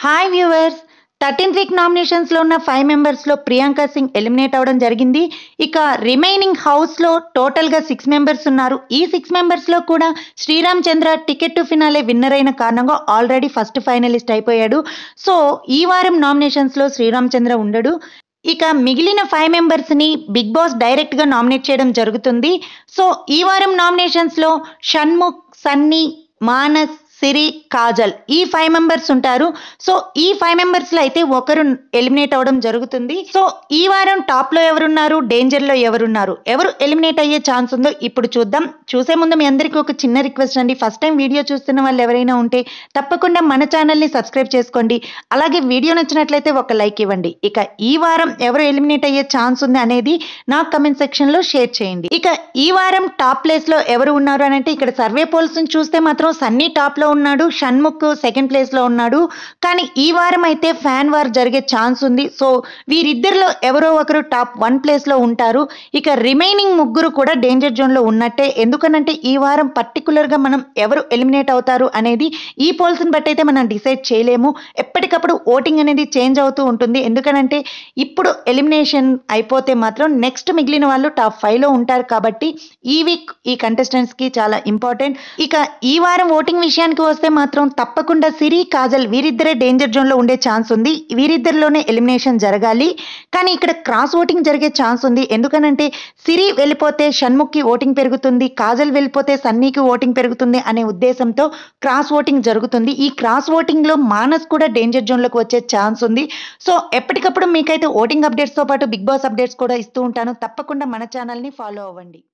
hi viewers thirteenth week నామినేషన్స్లో ఉన్న five మెంబర్స్లో ప్రియాంక సింగ్ ఎలిమినేట్ అవ్వడం జరిగింది ఇక రిమైనింగ్ హౌస్లో టోటల్గా సిక్స్ మెంబర్స్ ఉన్నారు ఈ సిక్స్ మెంబర్స్లో కూడా Sriram Chandra ticket to finale winner అయిన కారణంగా ఆల్రెడీ ఫస్ట్ ఫైనలిస్ట్ అయిపోయాడు సో ఈ వారం నామినేషన్స్లో శ్రీరామ్ చంద్ర ఉండడు ఇక మిగిలిన ఫైవ్ మెంబర్స్ని బిగ్ బాస్ డైరెక్ట్గా నామినేట్ చేయడం జరుగుతుంది సో ఈ వారం నామినేషన్స్లో షణ్ముఖ్ సన్నీ మానస్ సిరి కాజల్ ఈ ఫైవ్ మెంబర్స్ ఉంటారు సో ఈ ఫైవ్ మెంబర్స్లో అయితే ఒకరు ఎలిమినేట్ అవ్వడం జరుగుతుంది సో ఈ వారం టాప్లో ఎవరున్నారు డేంజర్లో ఎవరున్నారు ఎవరు ఎలిమినేట్ అయ్యే ఛాన్స్ ఉందో ఇప్పుడు చూద్దాం చూసే ముందు మీ అందరికీ ఒక చిన్న రిక్వెస్ట్ అండి ఫస్ట్ టైం వీడియో చూస్తున్న వాళ్ళు ఎవరైనా ఉంటే తప్పకుండా మన ఛానల్ని సబ్స్క్రైబ్ చేసుకోండి అలాగే వీడియో నచ్చినట్లయితే ఒక లైక్ ఇవ్వండి ఇక ఈ వారం ఎవరు ఎలిమినేట్ అయ్యే ఛాన్స్ ఉంది అనేది నా కమెంట్ సెక్షన్లో షేర్ చేయండి ఇక ఈ వారం టాప్ ప్లేస్లో ఎవరు ఉన్నారు అని అంటే ఇక్కడ సర్వే పోల్స్ చూస్తే మాత్రం సన్నీ టాప్లో ఉన్నాడు షణ్ముఖ్ సెకండ్ ప్లేస్లో ఉన్నాడు కానీ ఈ వారం అయితే ఫ్యాన్ వార్ జరిగే ఛాన్స్ ఉంది సో వీరిద్దరిలో ఎవరో ఒకరు టాప్ వన్ ప్లేస్లో ఉంటారు ఇక రిమైనింగ్ ముగ్గురు కూడా డేంజర్ జోన్లో ఉన్నట్టే ఎందుకనంటే ఈ వారం పర్టికులర్గా మనం ఎవరు ఎలిమినేట్ అవుతారు అనేది ఈ పోల్స్ని బట్టి అయితే మనం డిసైడ్ చేయలేము ఎప్పటికప్పుడు ఓటింగ్ అనేది చేంజ్ అవుతూ ఉంటుంది ఎందుకనంటే ఇప్పుడు ఎలిమినేషన్ అయిపోతే మాత్రం నెక్స్ట్ మిగిలిన వాళ్ళు టాప్ ఫైవ్లో ఉంటారు కాబట్టి ఈ వీక్ ఈ కంటెస్టెంట్స్కి చాలా ఇంపార్టెంట్ ఇక ఈ వారం ఓటింగ్ విషయానికి వస్తే మాత్రం తప్పకుండా సిరి కాజల్ వీరిద్దరే డేంజర్ జోన్లో ఉండే ఛాన్స్ ఉంది వీరిద్దరిలోనే ఎలిమినేషన్ జరగాలి కానీ ఇక్కడ క్రాస్ ఓటింగ్ జరిగే ఛాన్స్ ఉంది ఎందుకనంటే సిరి వెళ్ళిపోతే షణ్ముఖ్కి ఓటింగ్ పెరుగుతుంది కాజల్ వెళ్ళిపోతే సన్నీకి ఓటింగ్ పెరుగుతుంది అనే ఉద్దేశంతో క్రాస్ ఓటింగ్ జరుగుతుంది ఈ క్రాస్ ఓటింగ్లో మానస్ కూడా డేంజర్ జోన్లోకి వచ్చే ఛాన్స్ ఉంది సో ఎప్పటికప్పుడు మీకైతే ఓటింగ్ అప్డేట్స్తో పాటు బిగ్ బాస్ అప్డేట్స్ కూడా ఇస్తూ ఉంటాను తప్పకుండా మన ఛానల్ని ఫాలో అవ్వండి